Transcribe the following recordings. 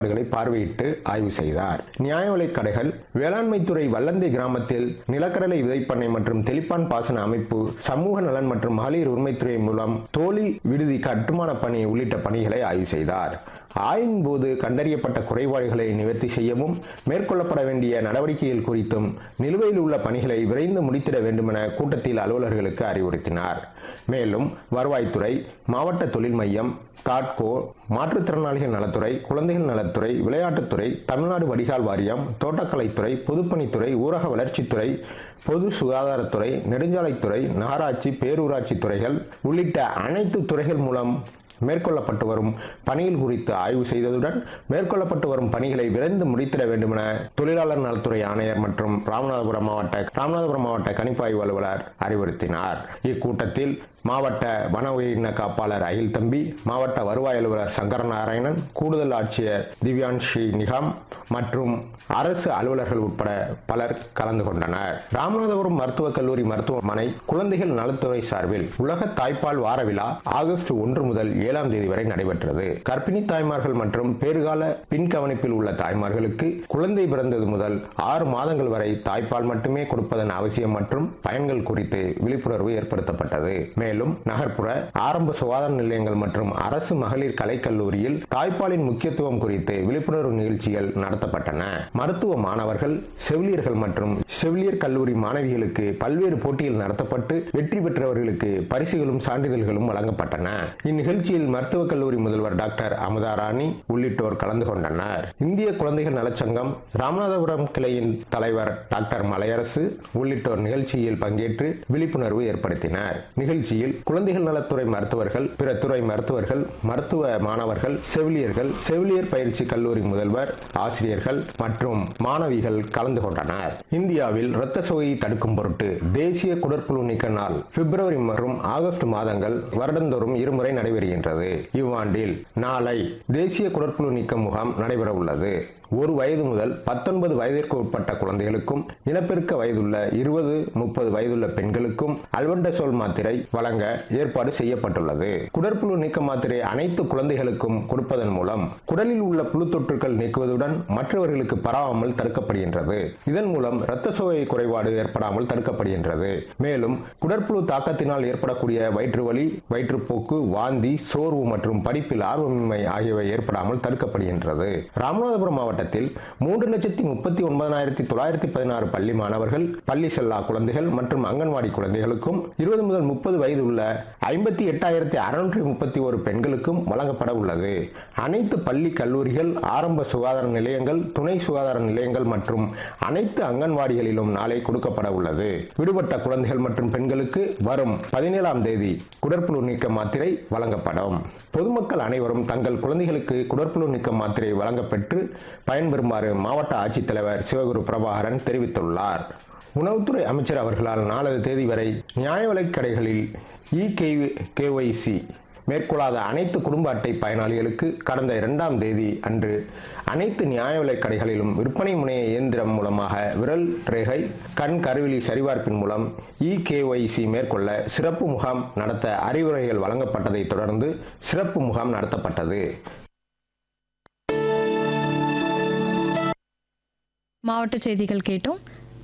களை பார்வையிட்டு ஆய்வு செய்தார் நியாய விலைக் கடைகள் வேளாண்மைத்துறை வல்லந்தை கிராமத்தில் நிலக்கடலை விதைப்பண்ணை மற்றும் தெளிப்பான் பாசன அமைப்பு சமூக நலன் மற்றும் மகளிர் உரிமைத்துறை மூலம் தோழி விடுதி கட்டுமான பணி உள்ளிட்ட பணிகளை ஆய்வு செய்தார் ஆய்வின் போது கண்டறியப்பட்ட குறைபாடுகளை நிவர்த்தி செய்யவும் மேற்கொள்ளப்பட வேண்டிய நடவடிக்கைகள் குறித்தும் நிலுவையில் உள்ள பணிகளை விரைந்து முடித்திட வேண்டுமென கூட்டத்தில் அலுவலர்களுக்கு அறிவுறுத்தினார் மேலும் வருவாய்த்துறை மாவட்ட தொழில் மையம் தாட்கோ மாற்றுத்திறனாளிகள் நலத்துறை குழந்தைகள் நலத்துறை விளையாட்டுத்துறை தமிழ்நாடு வடிகால் வாரியம் தோட்டக்கலைத்துறை பொதுப்பணித்துறை ஊரக வளர்ச்சித்துறை பொது சுகாதாரத்துறை நெடுஞ்சாலைத்துறை நகராட்சி பேரூராட்சி துறைகள் உள்ளிட்ட அனைத்து துறைகள் மூலம் மேற்கொள்ளப்பட்டு வரும் பணிகள் குறித்து ஆய்வு செய்ததுடன் மேற்கொள்ளப்பட்டு வரும் பணிகளை விரைந்து முடித்திட வேண்டுமென தொழிலாளர் நலத்துறை ஆணையர் மற்றும் ராமநாதபுரம் மாவட்ட ராமநாதபுரம் மாவட்ட கணிப்பாய்வு அலுவலர் அறிவுறுத்தினார் இக்கூட்டத்தில் மாவட்ட வன உயிரின காப்பாளர் அகில் தம்பி மாவட்ட வருவாய் அலுவலர் சங்கர நாராயணன் கூடுதல் ஆட்சியர் திவ்யான்ஷி நிகாம் மற்றும் அரசு அலுவலர்கள் உட்பட பலர் கலந்து கொண்டனர் ராமநாதபுரம் மருத்துவக் கல்லூரி மருத்துவமனை குழந்தைகள் நலத்துறை சார்பில் உலக தாய்ப்பால் வார விழா ஆகஸ்ட் ஒன்று முதல் ஏழாம் தேதி வரை நடைபெற்றது கர்ப்பிணி தாய்மார்கள் மற்றும் பேறுகால பின் கவனிப்பில் உள்ள தாய்மார்களுக்கு குழந்தை பிறந்தது முதல் ஆறு மாதங்கள் வரை தாய்ப்பால் மட்டுமே கொடுப்பதன் அவசியம் மற்றும் பயன்கள் குறித்து விழிப்புணர்வு ஏற்படுத்தப்பட்டது மேலும் நகர்ப்புற ஆரம்ப சுகாதார நிலையங்கள் மற்றும் அரசு மகளிர் கலைக்கல்லூரியில் தாய்ப்பாலின் முக்கியத்துவம் குறித்து விழிப்புணர்வு நிகழ்ச்சிகள் நடத்தப்பட்டன மருத்துவ மாணவர்கள் செவிலியர்கள் மற்றும் செவிலியர் கல்லூரி மாணவிகளுக்கு பல்வேறு போட்டிகள் நடத்தப்பட்டு வெற்றி பெற்றவர்களுக்கு பரிசுகளும் சான்றிதழ்களும் வழங்கப்பட்டன இந்நிகழ்ச்சியில் மருத்துவக் கல்லூரி முதல்வர் டாக்டர் அமுதா ராணி உள்ளிட்டோர் கலந்து கொண்டனர் இந்திய குழந்தைகள் நலச்சங்கம் ராமநாதபுரம் கிளையின் தலைவர் டாக்டர் மலையரசு உள்ளிட்டோர் நிகழ்ச்சியில் பங்கேற்று விழிப்புணர்வு ஏற்படுத்தினர் நிகழ்ச்சியில் குழந்தைகள் நலத்துறை மருத்துவர்கள் பிற துறை மருத்துவர்கள் மருத்துவ மாணவர்கள் செவிலியர்கள் செவிலியர் பயிற்சி கல்லூரி முதல்வர் ஆசிரியர்கள் மற்றும் மாணவிகள் கலந்து கொண்டனர் இந்தியாவில் இரத்த சோகையை தடுக்கும் பொருட்டு தேசிய குடற்புழு நீக்க நாள் பிப்ரவரி மற்றும் ஆகஸ்ட் மாதங்கள் வருடந்தோறும் இருமுறை நடைபெறுகின்றது இவ்வாண்டில் நாளை தேசிய குடற்புழு நீக்க முகாம் நடைபெற உள்ளது ஒரு வயது முதல் பத்தொன்பது வயதிற்கு உட்பட்ட குழந்தைகளுக்கும் இனப்பெருக்க வயதுள்ள இருபது முப்பது வயதுள்ள பெண்களுக்கும் அல்வண்டசோல் மாத்திரை வழங்க ஏற்பாடு செய்யப்பட்டுள்ளது குடற்புழு நீக்க மாத்திரை அனைத்து குழந்தைகளுக்கும் கொடுப்பதன் மூலம் குடலில் உள்ள புழு தொற்றுகள் நீக்குவதுடன் மற்றவர்களுக்கு பரவாமல் தடுக்கப்படுகின்றது இதன் மூலம் இரத்த சோகை குறைபாடு ஏற்படாமல் தடுக்கப்படுகின்றது மேலும் குடற்புழு தாக்கத்தினால் ஏற்படக்கூடிய வயிற்று வலி வயிற்றுப்போக்கு வாந்தி சோர்வு மற்றும் படிப்பில் ஆர்வமின்மை ஆகியவை ஏற்படாமல் தடுக்கப்படுகின்றது ராமநாதபுரம் மாவட்ட மாவட்டத்தில் மூன்று லட்சத்தி முப்பத்தி ஒன்பதாயிரத்தி தொள்ளாயிரத்தி பதினாறு பள்ளி மாணவர்கள் பள்ளி செல்லா குழந்தைகள் மற்றும் அங்கன்வாடி குழந்தைகளுக்கும் இருபது முதல் முப்பது வயது உள்ள ஐம்பத்தி எட்டாயிரத்தி அறுநூற்றி முப்பத்தி ஒரு பெண்களுக்கும் வழங்கப்பட உள்ளது அனைத்து பள்ளி கல்லூரிகள் ஆரம்ப சுகாதார நிலையங்கள் துணை சுகாதார நிலையங்கள் மற்றும் அனைத்து அங்கன்வாடிகளிலும் நாளை கொடுக்கப்பட உள்ளது விடுபட்ட குழந்தைகள் மற்றும் பெண்களுக்கு வரும் பதினேழாம் தேதி குடற்புழு நீக்க மாத்திரை வழங்கப்படும் பொதுமக்கள் அனைவரும் தங்கள் குழந்தைகளுக்கு குடற்புழு நீக்க மாத்திரை வழங்கப்பெற்று பயன்பெறுமாறு மாவட்ட ஆட்சித்தலைவர் சிவகுரு பிரபாகரன் தெரிவித்துள்ளார் உணவுத்துறை அமைச்சர் அவர்களால் நாலது தேதி வரை நியாய விலைக் கடைகளில் இ கேஒய்சி மேற்கொள்ளாத அனைத்து குடும்ப அட்டை பயனாளிகளுக்கு கடந்த இரண்டாம் தேதி அன்று அனைத்து நியாய விலைக் கடைகளிலும் விற்பனை முனைய இயந்திரம் மூலமாக விரல் ரேகை கண் கருவிழி சரிபார்ப்பின் மூலம் இ கேஒய்சி மேற்கொள்ள சிறப்பு முகாம் நடத்த அறிவுரைகள் வழங்கப்பட்டதை தொடர்ந்து சிறப்பு முகாம் நடத்தப்பட்டது மாவட்ட செய்திகள் கேட்டோம்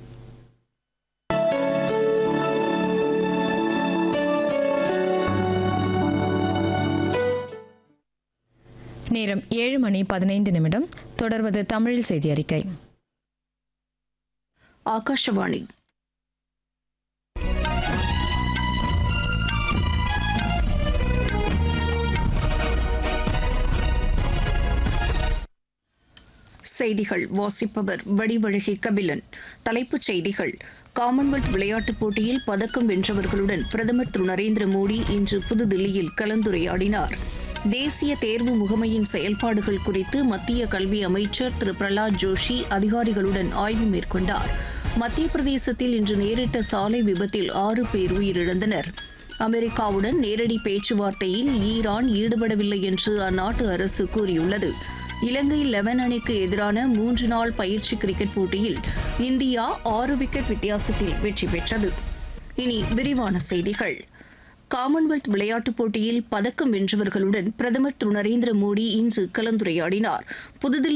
நேரம் ஏழு மணி பதினைந்து நிமிடம் தொடர்வது தமிழில் செய்தி அறிக்கை ஆகாஷவாணி செய்திகள் வாசிப்பவர் வடிவழகி கபிலன் தலைப்புச் செய்திகள் காமன்வெல்த் விளையாட்டுப் போட்டியில் பதக்கம் வென்றவர்களுடன் பிரதமர் திரு நரேந்திர மோடி இன்று புதுதில்லியில் கலந்துரையாடினார் தேசிய தேர்வு முகமையின் செயல்பாடுகள் குறித்து மத்திய கல்வி அமைச்சர் திரு பிரலாத் ஜோஷி அதிகாரிகளுடன் ஆய்வு மேற்கொண்டார் மத்திய பிரதேசத்தில் இன்று நேரிட்ட சாலை விபத்தில் ஆறு பேர் உயிரிழந்தனர் அமெரிக்காவுடன் நேரடி பேச்சுவார்த்தையில் ஈரான் ஈடுபடவில்லை என்று அந்நாட்டு அரசு கூறியுள்ளது இலங்கை லெவன் அணிக்கு எதிரான மூன்று நாள் பயிற்சி கிரிக்கெட் போட்டியில் இந்தியா ஆறு விக்கெட் வித்தியாசத்தில் வெற்றி பெற்றது இனி விரிவான செய்திகள் காமன்வெல்த் விளையாட்டுப் போட்டியில் பதக்கம் வென்றவர்களுடன் பிரதமர் திரு நரேந்திர மோடி இன்று கலந்துரையாடினார் புதுதில்லி